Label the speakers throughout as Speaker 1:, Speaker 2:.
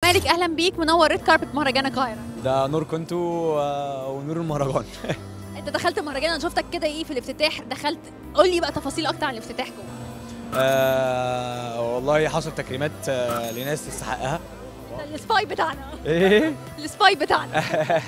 Speaker 1: مالك اهلا بيك منور ريد كاربت مهرجان القاهره
Speaker 2: ده نور كنتو آه، ونور المهرجان
Speaker 1: انت دخلت مهرجان انا شفتك كده ايه في الافتتاح دخلت قول لي بقى تفاصيل اكتر عن الافتتاح جوه
Speaker 2: آه والله حصل تكريمات آه لناس تستحقها
Speaker 1: ده السباي بتاعنا
Speaker 2: ايه
Speaker 1: السباي بتاعنا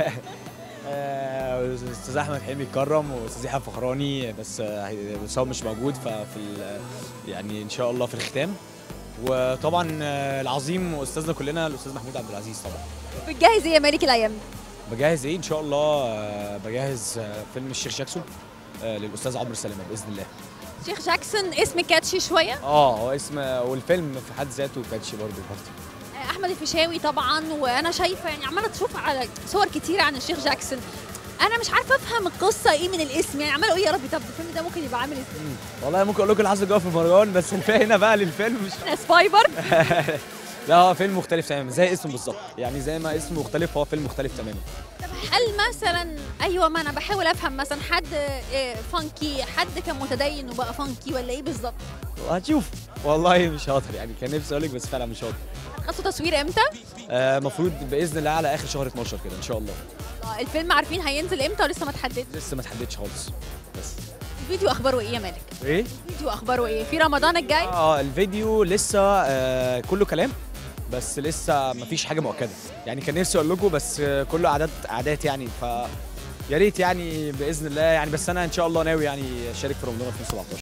Speaker 2: آه، استاذ احمد حلمي اتكرم واستاذ يحيى فخراني بس آه، هي- بس هو مش موجود ففي ال- يعني ان شاء الله في الختام وطبعا آه، العظيم واستاذنا كلنا الاستاذ محمود عبد العزيز طبعا
Speaker 1: بتجهز ايه يا مالك الايام دي
Speaker 2: بجهز ايه ان شاء الله آه، بجهز آه، فيلم الشيخ جاكسون آه، للاستاذ عمرو سلامه باذن الله
Speaker 1: شيخ جاكسون اسم كاتشي شويه
Speaker 2: اه هو اسم والفيلم في حد ذاته كاتشي برضه برضه
Speaker 1: آه، احمد الفيشاوي طبعا وانا شايفه يعني عماله تشوف على صور كتيره عن الشيخ جاكسون انا مش عارفه افهم القصه ايه من الاسم يعني عماله اقول يا ربي طب الفيلم ده ممكن يبقى عامل ازاي
Speaker 2: مم. والله ممكن اقول لكم اللي حصل جوه في المهرجان بس الفئه هنا بقى للفيلم مش
Speaker 1: احنا سبايبر
Speaker 2: لا هو فيلم مختلف تماما زي اسمه بالظبط يعني زي ما اسمه مختلف هو فيلم مختلف تماما
Speaker 1: هل مثلا ايوه ما انا بحاول افهم مثلا حد آه، فانكي حد كان متدين وبقى فانكي ولا ايه بالظبط
Speaker 2: هتشوف والله مش هقدر يعني كان نفسي اقول لك بس فعلا مش هقدر
Speaker 1: خدتوا تصوير امتى
Speaker 2: المفروض باذن الله على اخر شهر 12 كده ان شاء الله
Speaker 1: آه، الفيلم عارفين هينزل امتى ولسه ما اتحددش
Speaker 2: لسه ما تحددش خالص بس
Speaker 1: الفيديو اخباره ايه يا مالك
Speaker 2: ايه
Speaker 1: الفيديو اخباره ايه في رمضان الجاي
Speaker 2: اه الفيديو لسه آه كله كلام بس لسه ما فيش حاجه مؤكده يعني كان نفسي اقول لكم بس آه كله اعداد اعداد يعني ف يا ريت يعني باذن الله يعني بس انا ان شاء الله ناوي يعني اشارك في رمضان 2017